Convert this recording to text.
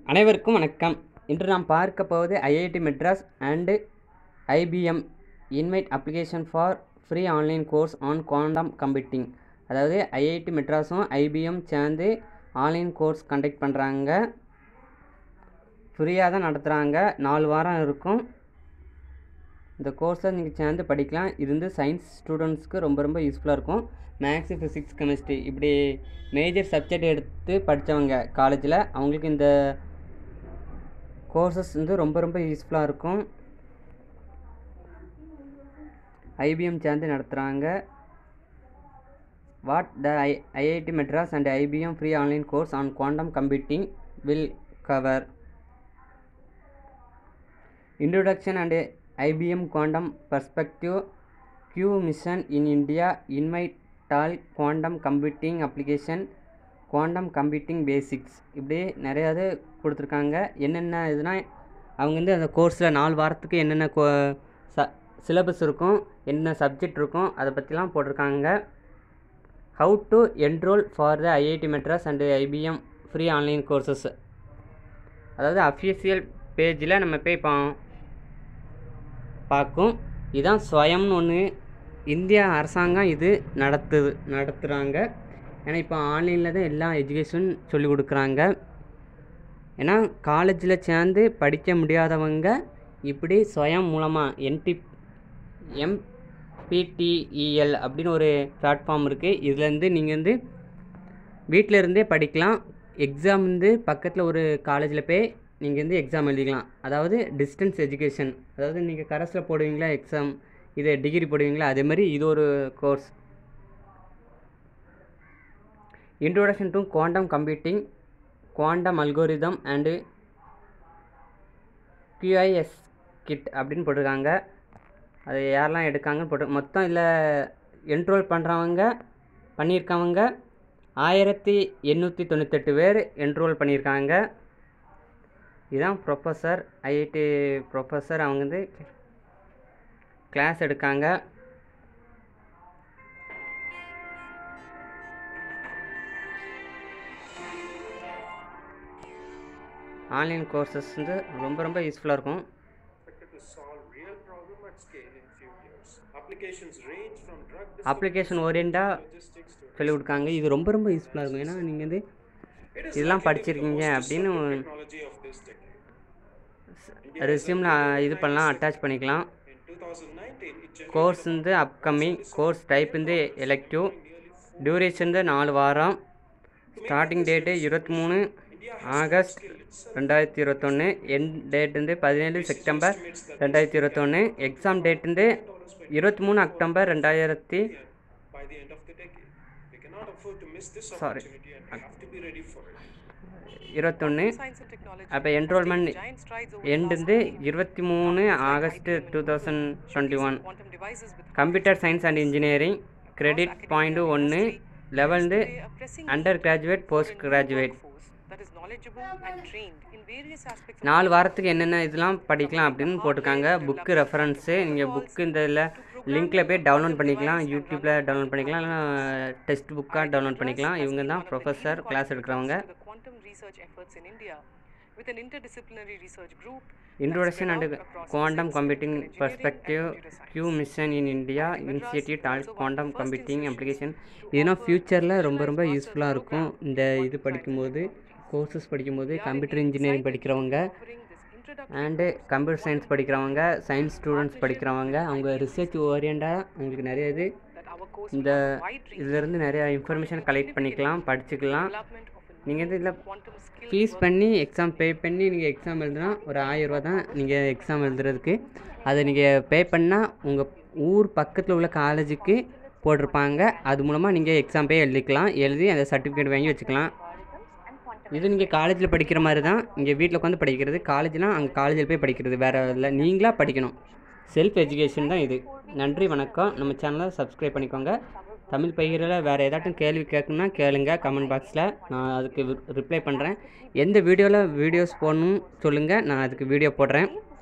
அனைவருக்கும் வணக்கம் இன்று நாம் பார்க்க போவது IIT Madras and IBM invite application for free online course on quantum computing அதாவது ஐஐடி மெட்ராஸும் ஐபிஎம் சேர்ந்து ஆன்லைன் கோர்ஸ் கண்டக்ட் பண்ணுறாங்க ஃப்ரீயாக தான் நடத்துகிறாங்க நாலு வாரம் இருக்கும் இந்த கோர்ஸை நீங்கள் சேர்ந்து படிக்கலாம் இது வந்து சயின்ஸ் ஸ்டூடெண்ட்ஸ்க்கு ரொம்ப ரொம்ப யூஸ்ஃபுல்லாக இருக்கும் மேக்ஸு ஃபிசிக்ஸ் கெமிஸ்ட்ரி இப்படி மேஜர் சப்ஜெக்ட் எடுத்து படித்தவங்க காலேஜில் அவங்களுக்கு இந்த கோர்சஸ் வந்து ரொம்ப ரொம்ப யூஸ்ஃபுல்லாக இருக்கும் ஐபிஎம் சேர்ந்து நடத்துகிறாங்க what the I IIT Madras and IBM free online course on quantum computing will cover introduction and IBM quantum perspective Q mission in India invite all quantum computing application quantum computing basics இப்படி நிறையா இது கொடுத்துருக்காங்க என்னென்ன இதுனா அவங்க வந்து அந்த கோர்ஸில் நாலு வாரத்துக்கு என்னென்ன கோ ச சிலபஸ் இருக்கும் என்ன சப்ஜெக்ட் இருக்கும் அதை பற்றிலாம் போட்டிருக்காங்க how to enrol for the IIT Madras and IBM free online courses அதாவது அஃபிஷியல் பேஜில் நம்ம போய் பா பார்க்கும் இதான் ஸ்வயம்னு ஒன்று இந்திய அரசாங்கம் இது நடத்துது நடத்துகிறாங்க ஏன்னா இப்போ ஆன்லைனில் தான் எல்லா எஜுகேஷன் சொல்லி கொடுக்குறாங்க ஏன்னா காலேஜில் சேர்ந்து படிக்க முடியாதவங்க இப்படி ஸ்வயம் மூலமாக என்டி எம்பிடிஇஎல் அப்படின்னு ஒரு பிளாட்ஃபார்ம் இருக்குது இதுலேருந்து நீங்கள் வந்து வீட்டில் இருந்தே படிக்கலாம் எக்ஸாம் வந்து பக்கத்தில் ஒரு காலேஜில் போய் நீங்கள் வந்து எக்ஸாம் எழுதிக்கலாம் அதாவது டிஸ்டன்ஸ் எஜுகேஷன் அதாவது நீங்கள் கரஸில் போடுவீங்களா எக்ஸாம் இது டிகிரி போடுவீங்களா அதே மாதிரி இது ஒரு course introduction to quantum computing quantum algorithm and QIS kit அப்படின்னு போட்டிருக்காங்க அது யாரெல்லாம் எடுக்காங்கன்னு போட்டு மொத்தம் இல்லை என்ரோல் பண்ணுறவங்க பண்ணியிருக்கவங்க ஆயிரத்தி எண்ணூற்றி தொண்ணூத்தெட்டு பேர் என்ரோல் பண்ணியிருக்காங்க இதுதான் ப்ரொஃபஸர் ஐஐடி ப்ரொஃபஸர் அவங்க வந்து கிளாஸ் எடுக்காங்க ஆன்லைன் கோர்சஸ் வந்து ரொம்ப ரொம்ப யூஸ்ஃபுல்லாக இருக்கும் expected to solve real problem at scale in few years. Applications range from drug application ஓரியண்டாக logistics to சொல்லி கொடுக்காங்க இது ரொம்ப ரொம்ப யூஸ்ஃபுல்லாக இருக்கும் ஏன்னா நீங்கள் வந்து it is இதெல்லாம் likely to be the படிச்சிருக்கீங்க most அப்படின்னு disruptive technology of this decade. ரெஸ்யூமில் இது பண்ணலாம் அட்டாச் பண்ணிக்கலாம் In 2019, it generated கோர்ஸ் வந்து அப்கமிங் கோர்ஸ் டைப் வந்து எலெக்டிவ் டியூரேஷன் வந்து நாலு வாரம் ஸ்டார்டிங் டேட்டு இருபத்தி மூணு ஆகஸ்ட் ரெண்டாயிரத்தி இருபத்தொன்று என் டேட் வந்து பதினேழு செப்டம்பர் ரெண்டாயிரத்தி இருபத்தொன்று எக்ஸாம் டேட் வந்து இருபத்தி மூணு அக்டோபர் ரெண்டாயிரத்தி by the end of the decade. We cannot afford to miss this Sorry. opportunity and we have to be ready for it. இருபத்தொன்று Science and technology அப்போ enrolment giant strides over end வந்து இருபத்தி மூணு August two thousand twenty one quantum devices with computer science and engineering credit point ஒன்று லெவல்ந்து a pressing under graduate post graduate workforce that is knowledgeable and trained in various aspects of நாலு வாரத்துக்கு என்னென்ன இதெல்லாம் படிக்கலாம் அப்படின்னு போட்டிருக்காங்க புக்கு ரெஃபரன்ஸு நீங்கள் புக்கு இந்த இதில் லிங்க்கில் போய் டவுன்லோட் பண்ணிக்கலாம் யூடியூப்பில் டவுன்லோட் பண்ணிக்கலாம் இல்லைனா டெக்ஸ்ட் புக்காக டவுன்லோட் பண்ணிக்கலாம் இவங்க தான் ப்ரொஃபஸர் கிளாஸ் எடுக்கிறவங்க to the quantum research efforts in India with an interdisciplinary research group introduction and quantum computing perspective q mission in india initiative called quantum computing application இதுனா ஃப்யூச்சரில் ரொம்ப ரொம்ப யூஸ்ஃபுல்லாக இருக்கும் இந்த இது படிக்கும்போது கோர்சஸ் படிக்கும்போது கம்ப்யூட்டர் இன்ஜினியரிங் படிக்கிறவங்க offering this introduction and computer science படிக்கிறவங்க சயின்ஸ் ஸ்டூடெண்ட்ஸ் படிக்கிறவங்க அவங்க ரிசர்ச் ஓரியண்டாக அவங்களுக்கு நிறைய இது that our course இந்த wide range இதிலேருந்து நிறையா இன்ஃபர்மேஷன் கலெக்ட் பண்ணிக்கலாம் படிச்சுக்கலாம் development of a நீங்கள் வந்து இதில் quantum skill ஃபீஸ் பண்ணி எக்ஸாம் பே பண்ணி நீங்கள் எக்ஸாம் எழுதுனா ஒரு ஆயிரரூவா தான் நீங்கள் எக்ஸாம் எழுதுறதுக்கு அதை நீங்கள் பே பண்ணால் உங்கள் ஊர் பக்கத்தில் உள்ள காலேஜுக்கு போட்டிருப்பாங்க அது மூலமாக நீங்கள் எக்ஸாம் போய் எழுதிக்கலாம் எழுதி அந்த சர்டிஃபிகேட் வாங்கி வச்சுக்கலாம் இது நீங்கள் காலேஜில் படிக்கிற மாதிரி தான் இங்கே வீட்டில் உட்காந்து படிக்கிறது காலேஜ்னால் அங்கே காலேஜில் போய் படிக்கிறது வேறு இல்லை நீங்களாக படிக்கணும் செல்ஃப் எஜுகேஷன் தான் இது நன்றி வணக்கம் நம்ம சேனலை சப்ஸ்கிரைப் பண்ணிக்கோங்க தமிழ் பயிரில் வேறு ஏதாட்டும் கேள்வி கேட்கணும்னா கேளுங்க கமெண்ட் பாக்ஸில் நான் அதுக்கு ரிப்ளை பண்ணுறேன் எந்த வீடியோவில் வீடியோஸ் போடணும்னு சொல்லுங்கள் நான் அதுக்கு வீடியோ போடுறேன்